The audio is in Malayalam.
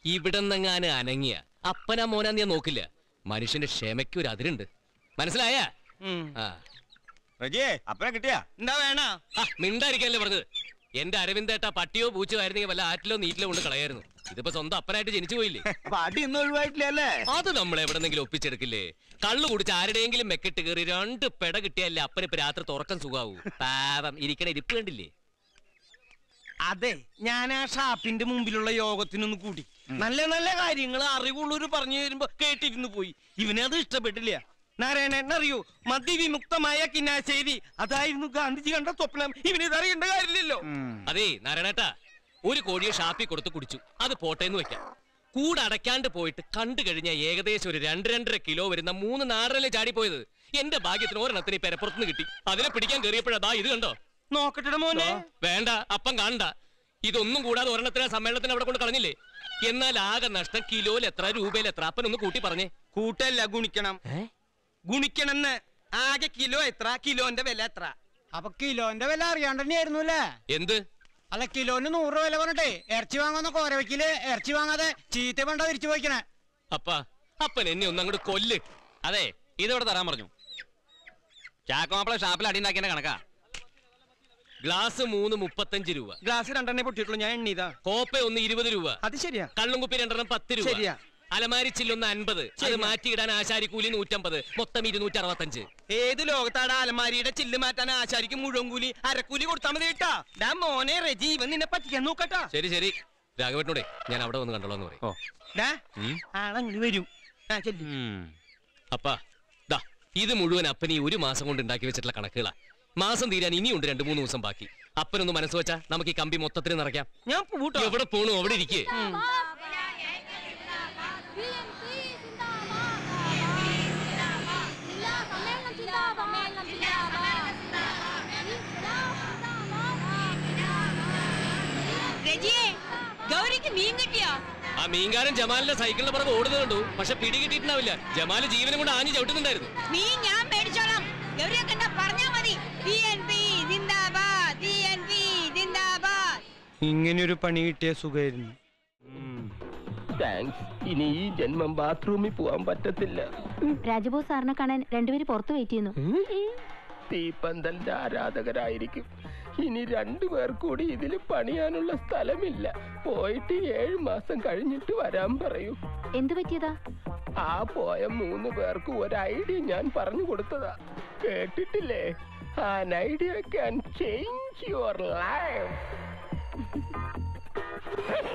ഇവിടെ നിന്നെങ്ങാനും അനങ്ങിയ അപ്പനാ മോനാ നീ നോക്കില്ല മനുഷ്യന്റെ ക്ഷമയ്ക്ക് ഒരു അതിരുണ്ട് മനസ്സിലായ ആ റജിയെ അപ്പനെ കിട്ടിയാ എന്താ വേണ ആ, മിണ്ടായിരിക്കല്ലേ പറഞ്ഞത് എന്റെ അരവിന്ദേട്ട പട്ടിയോ പൂച്ചോ ആയിരുന്നെങ്കിൽ വല്ല ആറ്റിലോ നീറ്റിലോ കൊണ്ട് കളയായിരുന്നു ഇതിപ്പോ സ്വന്തം അപ്പനായിട്ട് ജനിച്ചു പോയില്ലേ അപ്പൊ അടി ഇന്ന് ഒഴിവായിട്ടില്ലല്ലേ അത് നമ്മൾ എവിടെന്നെങ്കിലും ഒപ്പിച്ചെടുക്കില്ലേ കള്ളു കുടിച്ച് ആരുടെയെങ്കിലും മെക്കിട്ട് കയറി രണ്ട് പെട കിട്ടിയല്ലേ അപ്പനിപ്പോ രാത്രി തുറക്കം സുഖാവൂ പാവം ഇരിക്കണ ഇരിപ്പ് കണ്ടില്ലേ അതെ ഞാൻ ആ ഷാപ്പിന്റെ മുമ്പിലുള്ള യോഗത്തിനൊന്ന് കൂടി നല്ല നല്ല കാര്യങ്ങൾ അറിവുള്ളവര് പറഞ്ഞു തരുമ്പോ കേട്ടിരുന്നു പോയി ഇവനെ അത് ഇഷ്ടപ്പെട്ടില്ല നാരായണൻ അറിയൂ മദ്യവിമുക്തമായ കിന്നാശ്ശേരി അതായിരുന്നു ഗാന്ധിജി കണ്ട സ്വപ്നം ഇവനിത് അറിയേണ്ട കാര്യമില്ലല്ലോ അതേ നാരായണേട്ടാ ഒരു കോഴിയെ ഷാപ്പിൽ കൊടുത്ത് കുടിച്ചു അത് പോട്ടേന്ന് വെക്കാം കൂടെ അടയ്ക്കാണ്ട് പോയിട്ട് കണ്ടു കഴിഞ്ഞാൽ ഏകദേശം ഒരു രണ്ട് രണ്ടര കിലോ വരുന്ന മൂന്ന് നാടല്ലേ ചാടിപ്പോയത് എന്റെ ഭാഗ്യത്തിന് ഒരെണ്ണത്തിന് പെരപ്പുറത്തുനിന്ന് കിട്ടി അതിനെ പിടിക്കാൻ കയറിയപ്പോഴാ ഇത് കണ്ടോ നോക്കട്ടെ മോനെ വേണ്ട അപ്പം കാണണ്ട ഇതൊന്നും കൂടാതെ ഒരെണ്ണത്തിന് സമ്മേളനത്തിന് അവിടെ കൊണ്ട് കളഞ്ഞില്ലേ എന്നാൽ ആകെ നഷ്ടം കിലോയിൽ എത്ര രൂപയിൽ എത്ര അപ്പൻ ഒന്ന് കൂട്ടി പറഞ്ഞേ കൂട്ടല്ല ഗുണിക്കണം ഗുണിക്കണമെന്ന് ആകെ കിലോ എത്ര കിലോന്റെ വില എത്ര അപ്പൊ കിലോന്റെ വില അറിയാണ്ട് തന്നെയായിരുന്നു അല്ലേ എന്ത് അല്ല കിലോന് നൂറ് രൂപ വില പറഞ്ഞിട്ടേ ഇറച്ചി വാങ്ങുന്ന കോരവയ്ക്കില് ഇറച്ചി വാങ്ങാതെ ചീത്ത വേണ്ട തിരിച്ചു പോയിക്കണേ അപ്പ അപ്പൻ എന്നെ ഒന്ന് അങ്ങോട്ട് കൊല്ല് അതെ ഇതിവിടെ തരാൻ പറഞ്ഞു ചാക്കോമാപ്പിള ഷാപ്പിൽ അടി ഉണ്ടാക്കിയ കണക്കാ ഗ്ലാസ് മൂന്ന് മുപ്പത്തഞ്ച് രൂപ ഗ്ലാസ് രണ്ടെണ്ണേ പൊട്ടിയിട്ടുള്ളൂ ഞാൻ എണ്ണീതാ കോപ്പ ഒന്ന് ഇരുപത് രൂപ അത് ശരിയാ കള്ളും കുപ്പി രണ്ടെണ്ണം പത്ത് രൂപ ശരിയാ. അലമാരി ചില്ലൊന്ന് അൻപത് അത് ശരിയാ. മാറ്റിയിടാൻ ആശാരിക്കൂലി നൂറ്റമ്പത് മൊത്തം ഇരുന്നൂറ്റി അറുപത്തഞ്ച് ഏത് ലോകത്താടെ അലമാരിയുടെ ചില്ല് മാറ്റാൻ ആശാരിക്ക് മുഴുവൻ കൂലി അരക്കൂലി കൊടുത്താൽ മതി കേട്ടാ ഡാ മോനെ റെജി ഇവൻ നിന്നെ പറ്റിക്കാൻ നോക്കട്ടാ ശരി ശരി രാഘവട്ടനോടെ ഞാൻ അവിടെ വന്ന് കണ്ടോളാം എന്ന് പറയും ഡാ ഉം. ആളങ്ങനെ വരും ആ ചെല്ലു അപ്പാ ദാ ഇത് മുഴുവൻ അപ്പൻ ഈ ഒരു മാസം കൊണ്ട് ഉണ്ടാക്കി വെച്ചിട്ടുള്ള കണക്കുകളാ മാസം തീരാൻ ഇനിയുണ്ട് രണ്ടു മൂന്ന് ദിവസം ബാക്കി അപ്പനൊന്ന് മനസ്സ് വെച്ചാ നമുക്ക് ഈ കമ്പി മൊത്തത്തിൽ നിറയ്ക്കാം ഞാൻ പൂട്ടോ എവിടെ പോണു അവിടെ ഇരിക്കേ രജിയെ ഗൗരിക്ക് മീൻ കിട്ടിയോ ആ മീൻകാരൻ ജമാലിന്റെ സൈക്കിളിന്റെ പുറകെ ഓടുന്നത് കണ്ടു പക്ഷെ പിടി കിട്ടിയിട്ടുണ്ടാവില്ല ജമാല് ജീവനും കൊണ്ട് ആഞ്ഞു ചവിട്ടുന്നുണ്ടായിരുന്നു മീൻ ഞാൻ മേടിച്ചോളാം ഗൗരിയെ കണ്ട പറഞ്ഞാ മതി ടി എൻ പി ജിന്ദാബാദ് ടി എൻ പി ജിന്ദാബാദ് ഇങ്ങനെയൊരു പണി കിട്ടിയ സുഖമായിരുന്നു താങ്ക്സ് ഇനി ഈ ജന്മം ബാത്റൂമിൽ പോവാൻ പറ്റത്തില്ല രാജബോസ് സാറിനെ കാണാൻ രണ്ടുപേര് പുറത്ത് വെയിറ്റ് ചെയ്യുന്നു തീപ്പന്തലിന്റെ ആരാധകരായിരിക്കും ഇനി രണ്ടു പേർ കൂടി ഇതിൽ പണിയാനുള്ള സ്ഥലമില്ല പോയിട്ട് ഏഴു മാസം കഴിഞ്ഞിട്ട് വരാൻ പറയൂ എന്തു പറ്റിയതാ ആ പോയ മൂന്ന് പേർക്ക് ഒരു ഐഡിയ ഞാൻ പറഞ്ഞു കൊടുത്തതാ കേട്ടിട്ടില്ലേ an idea can change your life